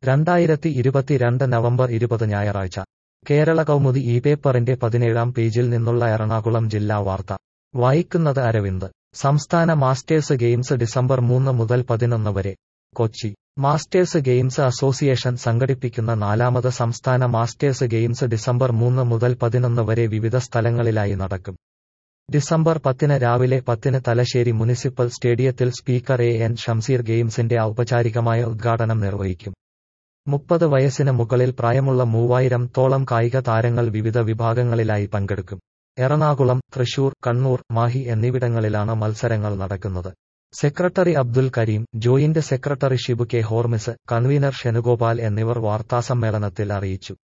രണ്ടായിരത്തി ഇരുപത്തിരണ്ട് നവംബർ ഇരുപത് ഞായറാഴ്ച കേരള കൗമുദി ഈ പേപ്പറിന്റെ പതിനേഴാം പേജിൽ നിന്നുള്ള എറണാകുളം ജില്ലാ വാർത്ത വായിക്കുന്നത് അരവിന്ദ് സംസ്ഥാന മാസ്റ്റേഴ്സ് ഗെയിംസ് ഡിസംബർ മൂന്ന് മുതൽ പതിനൊന്ന് വരെ കൊച്ചി മാസ്റ്റേഴ്സ് ഗെയിംസ് അസോസിയേഷൻ സംഘടിപ്പിക്കുന്ന നാലാമത് സംസ്ഥാന മാസ്റ്റേഴ്സ് ഗെയിംസ് ഡിസംബർ മൂന്ന് മുതൽ പതിനൊന്ന് വരെ വിവിധ സ്ഥലങ്ങളിലായി നടക്കും ഡിസംബർ പത്തിന് രാവിലെ പത്തിന് തലശ്ശേരി മുനിസിപ്പൽ സ്റ്റേഡിയത്തിൽ സ്പീക്കർ എ എൻ ഷംസീർ ഗെയിംസിന്റെ ഔപചാരികമായ ഉദ്ഘാടനം നിർവഹിക്കും മുപ്പത് വയസ്സിന് മുകളിൽ പ്രായമുള്ള മൂവായിരം തോളം കായിക താരങ്ങൾ വിവിധ വിഭാഗങ്ങളിലായി പങ്കെടുക്കും എറണാകുളം തൃശൂർ കണ്ണൂർ മാഹി എന്നിവിടങ്ങളിലാണ് മത്സരങ്ങൾ നടക്കുന്നത് secretary Abdul Kareem joint secretary Shibu K Hormis convener Shenugopal എന്നിവർ വാർത്താസമ്മേളനത്തിൽ അറിയിച്ചു